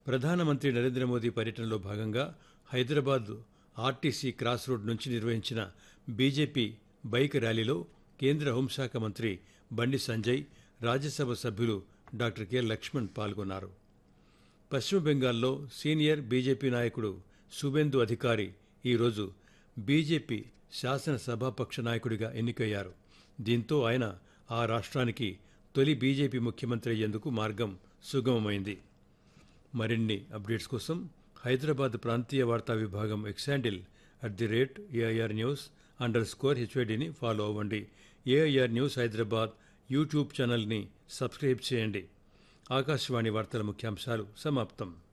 ప్రధానమంత్రి నరేంద్ర మోదీ పర్యటనలో భాగంగా హైదరాబాద్ ఆర్టీసీ క్రాస్ రోడ్ నుంచి నిర్వహించిన బీజేపీ బైక్ ర్యాలీలో కేంద్ర హోంశాఖ మంత్రి బండి సంజయ్ రాజ్యసభ సభ్యులు డాక్టర్ కె లక్ష్మణ్ పాల్గొన్నారు పశ్చిమ బెంగాల్లో సీనియర్ బీజేపీ నాయకుడు సుబేందు అధికారి ఈరోజు బీజేపీ శాసనసభాపక్ష నాయకుడిగా ఎన్నికయ్యారు దీంతో ఆయన ఆ రాష్ట్రానికి తొలి బీజేపీ ముఖ్యమంత్రి అయ్యేందుకు మార్గం సుగమమైంది మరిన్ని అప్డేట్స్ కోసం హైదరాబాద్ ప్రాంతీయ వార్తా విభాగం X handle at the rate AIR news under score హెచ్వైడిని ఫాలో అవ్వండి ఏఐఆర్ న్యూస్ హైదరాబాద్ యూట్యూబ్ ఛానల్ని సబ్స్క్రైబ్ చేయండి ఆకాశవాణి వార్తల ముఖ్యాంశాలు సమాప్తం